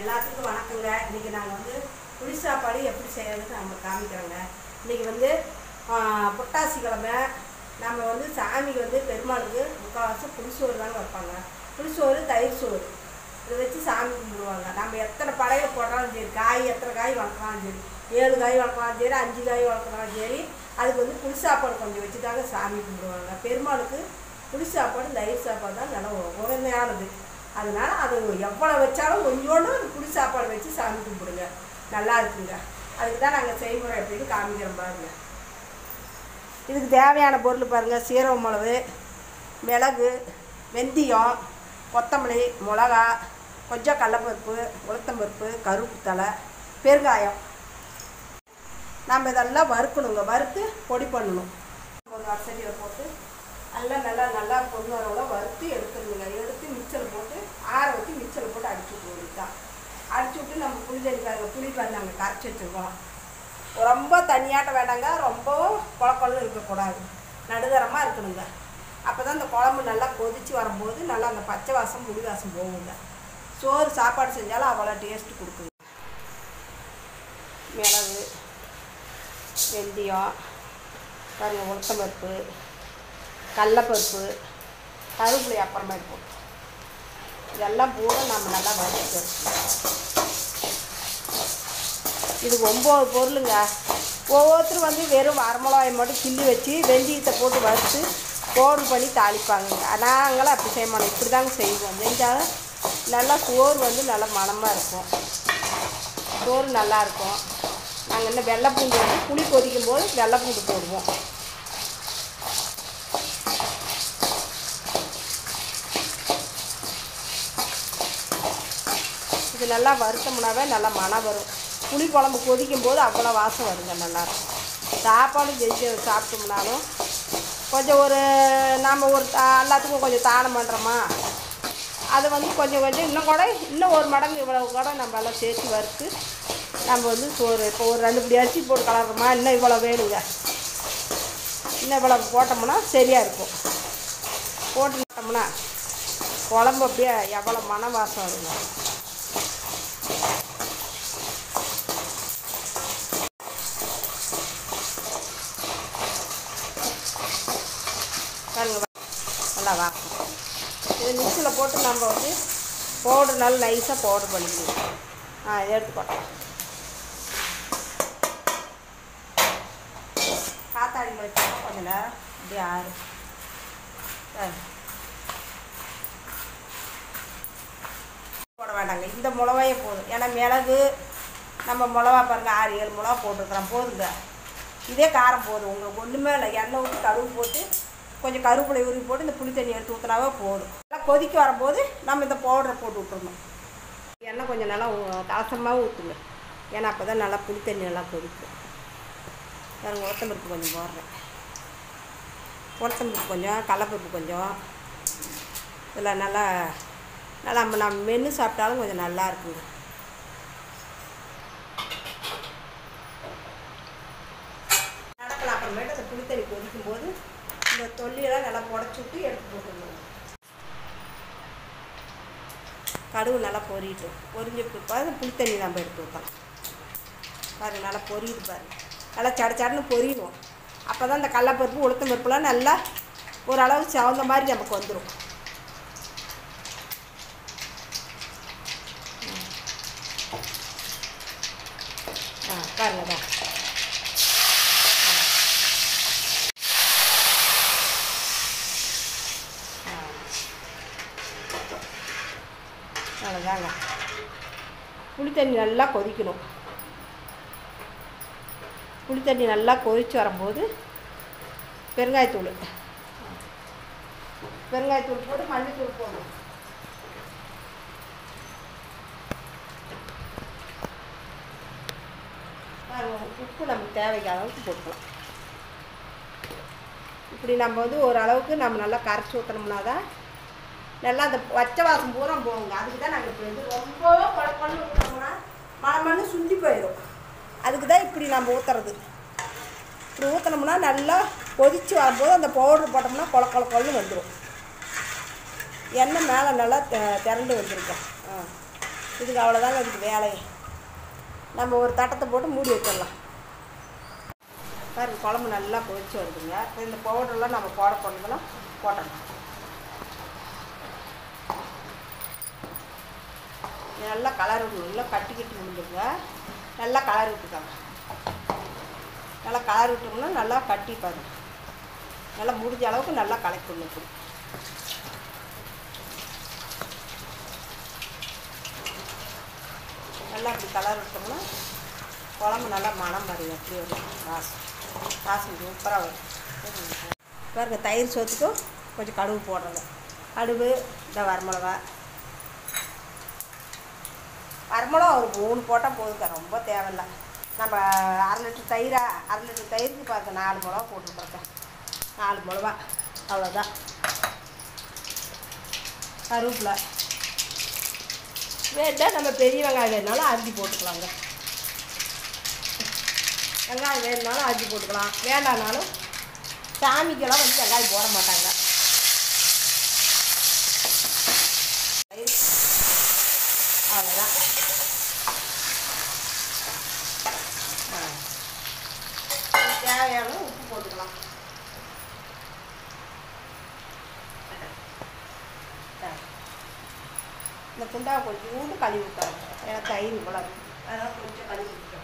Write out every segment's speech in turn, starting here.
எல்லாத்துக்கும் வணக்கங்க இன்றைக்கி நாங்கள் வந்து புளி சாப்பாடு எப்படி செய்யறதுன்னு நம்ம காமிக்கிறோங்க இன்றைக்கி வந்து ஆஹ், புரட்டாசி கிழமை நம்ம வந்து சாமிக்கு வந்து பெருமாளுக்கு முக்கால்வாசி புளிசோறு தாங்க வைப்பாங்க புளிசோறு தயிர் சோறு இதை வச்சு சாமி கும்பிடுவாங்க நம்ம எத்தனை படையில் போட்டாலும் சரி காய் எத்தனை காய் வளர்க்கலாம் சரி ஏழு காய் வளர்க்கலாம் சரி அஞ்சு காய் வளர்க்கலாம் சரி அதுக்கு வந்து புளி சாப்பாடு கொஞ்சம் வச்சு தாங்க சாமி கும்பிடுவாங்க பெருமாளுக்கு புளி சாப்பாடு தயிர் சாப்பாடு தான் நல்லா உ- உகந்தையானது அதனால அது எவ்வளோ வச்சாலும் கொஞ்சோண்டு அந்த புளி சாப்பாடு வச்சு சாமி கும்பிடுங்க நல்லா இருக்குங்க அதுக்கு தான் நாங்கள் செய்முறை எப்படின்னு காமிக்கிறோம் பாருங்க இதுக்கு தேவையான பொருள் பாருங்கள் சீரக மிளகு மிளகு வெந்தயம் கொத்தமல்லி மிளகா கொஞ்சம் கடலப்பருப்பு உளுத்தம்பருப்பு கருப்பு தலை பெருங்காயம் நம்ம இதெல்லாம் வறுக்கணுங்க வறுத்து பொடி பண்ணணும் ஒரு வசதியில் போட்டு எல்லாம் நல்லா நல்லா பொண்ணு வரவள வறுத்து எடுத்துருங்க எடுத்து மிக்சரில் போட்டு ஆற வச்சு மிக்சரில் போட்டு அடிச்சு விட்டு தான் அடிச்சு விட்டு நம்ம புளி தண்ணி பாருங்க புளி பாரு நாங்கள் கரைச்சி வச்சுருக்கோம் ரொம்ப தண்ணியாட்ட வேண்டாங்க ரொம்ப கொல கொலன்னு இருக்கக்கூடாது நடுதரமாக இருக்கணுங்க அப்போ தான் இந்த குழம்பு நல்லா கொதிச்சு வரும்போது நல்லா அந்த பச்சை வாசம் புளி வாசம் போகுங்க சோறு சாப்பாடு செஞ்சாலும் அவ்வளோ டேஸ்ட் கொடுக்குங்க மிளகு வெந்தயம் பாருங்க உளுத்தம்பருப்பு கடலப்பருப்பு கருவேப்பிலை அப்புறமா இருக்கும் இதெல்லாம் பூரா நம்ம நல்லா வதக்கணும் இது ஒம்பது பொருளுங்க ஒவ்வொருத்தரும் வந்து வெறும் வரமிளகாய் மட்டும் கிள்ளி வச்சு வெந்தயத்தை போட்டு வறுத்து பவுடர் பண்ணி தாளிப்பாங்க நாங்களாம் அப்படி செய்ய மாட்டோம் இப்படி தாங்க செய்வோம் செஞ்சாலும் நல்லா சோறு வந்து நல்லா மணமாக இருக்கும் சோறு நல்லா இருக்கும் நாங்கள் இன்னும் வெள்ளைப்பூண்டு வந்து புளி கொதிக்கும் போது வெள்ளைப்பூண்டு போடுவோம் இது நல்லா வறுத்தோம்னாவே நல்லா மனம் வரும் புளி குழம்பு கொதிக்கும் போது அவ்வளோ வாசம் வருங்க நல்லாயிருக்கும் சாப்பாடு செஞ்சு சாப்பிட்டோம்னாலும் கொஞ்சம் ஒரு நாம் ஒரு தா- எல்லாத்துக்கும் கொஞ்சம் தானம் பண்ணுறோமா அது வந்து கொஞ்சம் கொஞ்சம் இன்னும் கூட இன்னும் ஒரு மடங்கு இவ்வளவு கூட நம்ம எல்லாம் சேர்த்து வறுத்து நம்ம வந்து சோறு இப்போ ஒரு ரெண்டு பிடி அரிசி போட்டு கலர்றோமா இன்னும் இவ்வளோ வேணுங்க இன்னும் இவ்வளோ போட்டோம்னா சரியாக இருக்கும் போட்டு விட்டோம்னா குழம்பு அப்படியே எவ்வளோ மன வாசம் வருங்க பாருங்க வா- நல்லா வாசம் இது மிக்சியில் போட்டு நம்ம வந்து பவுடர் நல்லா நைஸாக பவுடர் பண்ணிக்கணும் ஆ இதை எடுத்து போட்டோம் காத்தாடியில் வச்சோம்னா கொஞ்சம் நேரம் அப்படியே ஆறு பாருங்க. போட வேண்டாங்க இந்த மிளகாயே போதும் ஏன்னா மிளகு நம்ம மிளகா பாருங்க ஆறு ஏழு மிளகா போட்டிருக்கிறோம் போதுங்க இதே காரம் போதும் உங்களுக்கு ஒன்றுமே இல்லை எண்ணெய் ஊற்றி கடுகு போட்டு கொஞ்சம் கருவேப்பிலை உருவி போட்டு இந்த புளி தண்ணி எடுத்து ஊற்றினாவே போதும் நல்லா கொதிக்க வரும்போது நம்ம இந்த பவுடரை போட்டு விட்டுறணும் எண்ணெய் கொஞ்சம் நல்லா அவசரமாக ஊற்றுங்க ஏன்னா அப்போ தான் நல்லா புளி தண்ணி நல்லா கொதிக்கும் பாருங்க உளுத்தம்பருப்பு கொஞ்சம் போடுறேன் உளுத்தம்பருப்பு கொஞ்சம் கடலப்பருப்பு கொஞ்சம் இதில் நல்லா நல்லா நம்ம நம்ம மென்று சாப்பிட்டாலும் கொஞ்சம் நல்லா இருக்குங்க நடக்கலாம் அப்புறமேட்டு அந்த புளித்தண்ணி கொதிக்கும் போது இந்த தொல்லியெல்லாம் நல்லா புடச்சி விட்டு எடுத்து போட்டுருணும் கடுகு நல்லா பொரியட்டும் பொரிஞ்ச பிற்பாடு புளித்தண்ணி நம்ம எடுத்து ஊற்றலாம் பாருங்க நல்லா பொரியுது பாருங்க நல்லா சட சடன்னு பொரியணும் அப்போ தான் இந்த கடலப்பருப்பு உளுத்தம் பருப்புலாம் நல்லா ஓரளவு சவந்த மாதிரி நமக்கு வந்துடும் ஆ பாருங்க தான் அவ்வளோதாங்க புளி தண்ணி நல்லா கொதிக்கணும் புளி தண்ணி நல்லா கொதிச்சு வரும்போது பெருங்காயத்தூள் பெருங்காயத்தூள் போட்டு மல்லித்தூள் போடணும் பாருங்க, உப்பு நமக்கு தேவைக்கு அளவுக்கு போட்டுக்கலாம் இப்படி நம்ம வந்து ஒரு அளவுக்கு நம்ம நல்லா கரைச்சி ஊற்றினோம்னா தான் நல்லா அந்த பச்சை வாசம் பூரா போகுங்க அதுக்கு தான் நாங்கள் இப்படி வந்து ரொம்ப குழப்பம்னு ஊற்றினோம்னா மழை மண்ணு சுண்டி போயிடும் அதுக்கு தான் இப்படி நம்ம ஊற்றுறது இப்படி ஊற்றினோம்னா நல்லா கொதித்து வரும்போது அந்த பவுட்ரு போட்டோம்னா கொல கொல கொலன்னு வந்துடும் எண்ணெய் மேலே நல்லா தெ- திரண்டு வந்திருக்கும் ஆ இதுக்கு அவ்வளோதாங்க இதுக்கு வேலை நம்ம ஒரு தட்டத்தை போட்டு மூடி வச்சிடலாம் பாருங்க குழம்பு நல்லா கொதிச்சு வருதுங்க இந்த பவுடர்லாம் நம்ம போட போனதெல்லாம் போட்டணும் இது நல்லா கலர் விடணும் நல்லா கட்டி கட்டி விழுந்துருங்க நல்லா கலர் விட்டுக்காங்க நல்லா கலர் விட்டோம்னா நல்லா கட்டி பாருங்க நல்லா முடிஞ்ச அளவுக்கு நல்லா கலக்கி விடணும் நல்லா அப்படி கலர் விட்டோம்னா குழம்பு நல்லா மனம் வரும் எப்படி வரும் வாசம் வாசம் சூப்பராக வரும் பாருங்க தயிர் சோத்துக்கும் கொஞ்சம் கடுகு போடுறோங்க கடுகு இந்த வரமிளகா வரமிளகா ஒரு மூணு போட்டால் போதுங்க ரொம்ப தேவையில்ல நம்ம அரை லிட்டர் தயிரா அரை லிட்டர் தயிருக்கு பார்க்க நாலு மிளகா போட்டுருக்குறோங்க நாலு மிளகா அவ்வளோதான் கருவேப்பிலை வேணா நம்ம பெரிய வெங்காயம் வேணுனாலும் அரிஞ்சு போட்டுக்கலாங்க வெங்காயம் வேணுனாலும் அரிஞ்சு போட்டுக்கலாம் வேண்டானாலும் சாமிக்கெல்லாம் வந்து வெங்காயம் போட மாட்டாங்க அவ்வளோதான் ஆ. இதுக்கு தேவையான உப்பு போட்டுக்கலாம் ஆ. இந்த குண்டாவை கொஞ்சம் கழுவி விட்டாங்க ஏன்னா தயிர் போல இருக்கு. அதனால கொஞ்சம் கழுவி விட்டோம்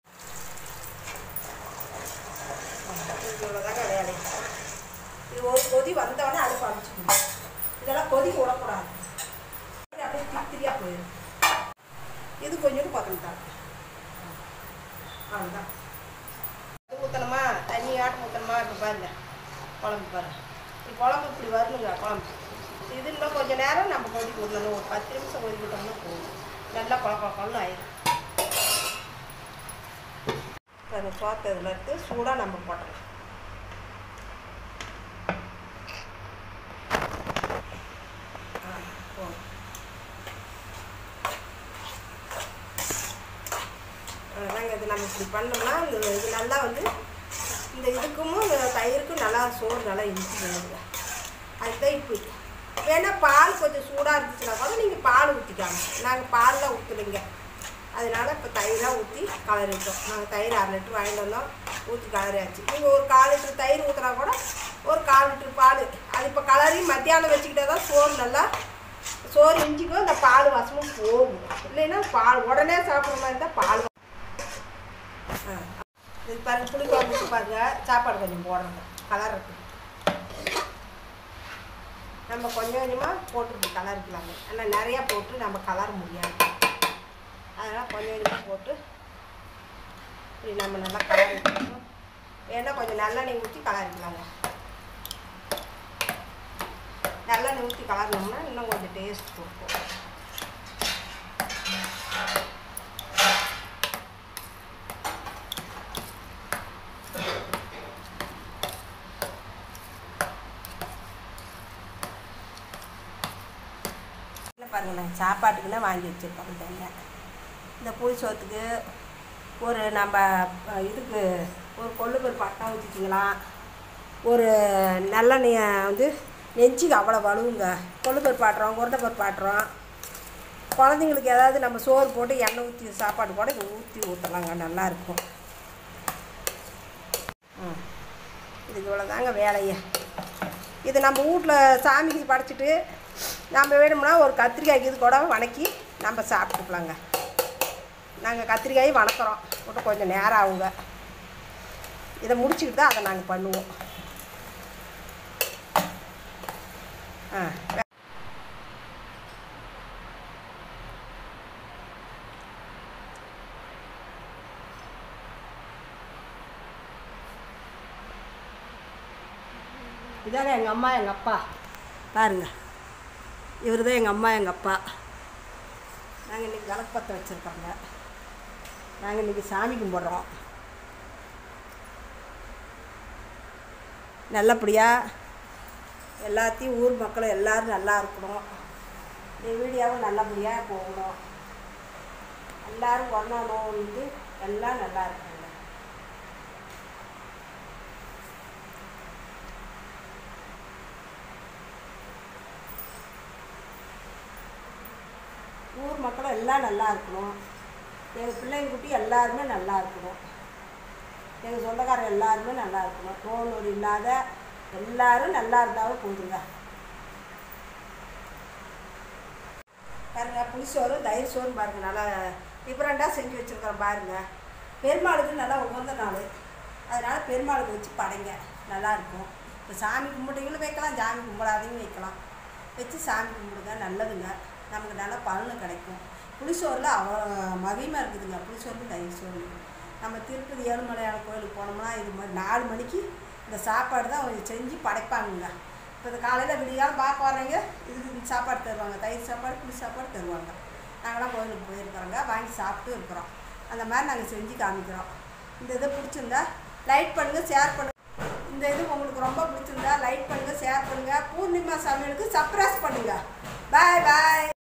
இவ்வளோதாங்க வேலை இது ஒரு கொதி வந்தவொடனே அடுப்பு அடிச்சுக்கணும் இதெல்லாம் கொதி விடக்கூடாது இது அப்படியே திரியாக போயிடும் இது கொஞ்சோண்டு பக்கம்தான் அவ்வளோதான் இது ஊற்றணுமா தண்ணி ஆட்டம் ஊற்றணுமா இப்போ பாருங்க குழம்பு பாருங்க இது குழம்பு இப்படி வரணுங்க குழம்பு இது இன்னும் கொஞ்சம் நேரம் நம்ம கொதிக்க விடணும் ஒரு பத்து நிமிஷம் கொதிக்க விட்டோம்னா போதும் நல்லா குழ குழ குழம்பு ஆயிடும் அந்த சோத்தை இதில் எடுத்து சூடாக நம்ம போட்டணும் ஆ, போதும். அவ்வளோதாங்க இது நம்ம இப்படி பண்ணோம்னா இந்த இது நல்லா வந்து இந்த இதுக்கும் இந்த தயிருக்கும் நல்லா சோறு நல்லா இனிச்சு வேணுங்க அதுதான் இப்படி வேணா பால் கொஞ்சம் சூடாக இருந்துச்சுன்னா கூட நீங்கள் பால் ஊற்றிக்காங்க நாங்கள் பால்லாம் ஊற்றலைங்க அதனால இப்போ தயிராக ஊற்றி கலரிட்டோம் நாங்கள் தயிர் அரை லிட்டர் வாங்கிட்டு வந்தோம் ஊற்றி கலரியாச்சு நீங்கள் ஒரு கால் லிட்டர் தயிர் ஊற்றினா கூட ஒரு கால் லிட்டர் பால் அது இப்போ கலரி மத்தியானம் வச்சுக்கிட்டா தான் சோறு நல்லா சோறு இஞ்சிக்கும் இந்த பால் வாசமும் போகும் இல்லைன்னா பால் உடனே சாப்பிட்ற மாதிரி இருந்தால் பால் ஆ. இது பாருங்க புளி குழம்புக்கு பாருங்க சாப்பாடு கொஞ்சம் போடுறது கலர் இருக்கு நம்ம கொஞ்சம் கொஞ்சமாக போட்டு கலரிக்கலாங்க ஆனால் நிறையா போட்டு நம்ம கலர முடியாது அதனால் கொஞ்சம் கொஞ்சமாக போட்டு இப்படி நம்ம நல்லா கலரிக்கணும் வேணா கொஞ்சம் நல்லெண்ணெய் ஊற்றி கலரிக்கலாங்க நல்லெண்ணெய் ஊற்றி கலரினோம்னா இன்னும் கொஞ்சம் டேஸ்ட் கொடுக்கும் இல்லை பாருங்களேன் சாப்பாட்டுக்குன்னா வாங்கி வச்சுருக்கோம் இந்த எண்ணெய் இந்த புளி சோத்துக்கு ஒரு நம்ம அஹ், இதுக்கு ஒரு கொள்ளு பருப்பு அட்டை ஊற்றிக்கலாம் ஒரு நல்லெண்ணெயை வந்து நெஞ்சுக்கு அவ்வளோ வலுவுங்க கொள்ளு பருப்பு ஆட்டுறோம் உருண்டை பருப்பு ஆட்டுறோம் குழந்தைங்களுக்கு ஏதாவது நம்ம சோறு போட்டு எண்ணெய் ஊற்றி சாப்பாடு கூட இங்கே ஊற்றி ஊற்றலாங்க நல்லாயிருக்கும் ம் இதுக்கு இவ்வளோதாங்க வேலையை இது நம்ம வீட்டில் சாமிக்கு படைச்சிட்டு நம்ம வேணும்னா ஒரு கத்திரிக்காய் இது கூட வணக்கி நம்ம சாப்பிட்டுக்கலாங்க நாங்கள் கத்திரிக்காய் வணக்கிறோம் மட்டும் கொஞ்சம் நேரம் ஆகுங்க இதை முடிச்சுக்கிட்டு தான் அதை நாங்கள் பண்ணுவோம் ஆ இதாங்க எங்கள் அம்மா எங்கள் அப்பா பாருங்க இவர் தான் எங்கள் அம்மா எங்கள் அப்பா நாங்கள் இன்றைக்கி விளக்கு பற்ற வச்சுருக்கோங்க நாங்கள் இன்றைக்கி சாமி கும்பிட்றோம் நல்லபடியாக எல்லாத்தையும் ஊர் மக்கள் எல்லோரும் நல்லா இருக்கணும் இந்த வீடியோவும் நல்லபடியாக போகணும் எல்லோரும் வரணும்னு எல்லாம் நல்லா இருக்காங்க ஊர் மக்கள் மக்கள் எல்லாம் நல்லா இருக்கணும் எங்கள் பிள்ளைங்க குட்டி எல்லாருமே நல்லா இருக்கணும் எங்கள் சொந்தக்காரர் எல்லாருமே நல்லா இருக்கணும் நோய் நொடி இல்லாத எல்லாரும் நல்லா இருந்தாலும் போதுங்க பாருங்க புளிசோறு தயிர் சோறு பாருங்க நல்லா டிஃப்ரெண்ட்டாக செஞ்சு வச்சுருக்கோம் பாருங்க பெருமாளுக்கு நல்லா உகந்த நாள் அதனால் பெருமாளுக்கு வச்சு படைங்க நல்லா இருக்கும் இப்போ சாமி கும்பிட்டீங்களும் வைக்கலாம் சாமி கும்பிடாதையும் வைக்கலாம் வச்சு சாமி கும்பிடுங்க நல்லதுங்க நமக்கு நல்ல பலன் கிடைக்கும் புளிசோறில் அவ்வளோ மகிமை இருக்குதுங்க புளிசோறு தயிர் சோறு நம்ம திருப்பதி ஏழுமலையான கோயிலுக்கு போனோம்னா இது மாதிரி நாலு மணிக்கு இந்த சாப்பாடு தான் அவங்க செஞ்சு படைப்பாங்கங்க இப்போ இந்த காலையில் விடியாலும் பார்க்க வர்றீங்க இதுக்கு இந்த சாப்பாடு தருவாங்க தயிர் சாப்பாடு புளி சாப்பாடு தருவாங்க நாங்களாம் கோயிலுக்கு போயிருக்கிறோங்க வாங்கி சாப்பிட்டு இருக்கிறோம் அந்த மாதிரி நாங்கள் செஞ்சு காமிக்கிறோம் இந்த இதை பிடிச்சிருந்தா லைக் பண்ணுங்கள் ஷேர் பண்ணுங்கள் இந்த இது உங்களுக்கு ரொம்ப பிடிச்சிருந்தா லைக் பண்ணுங்கள் ஷேர் பண்ணுங்கள் பூர்ணிமா சமையலுக்கு சப்ரைஸ் பண்ணுங்கள் பாய் பாய்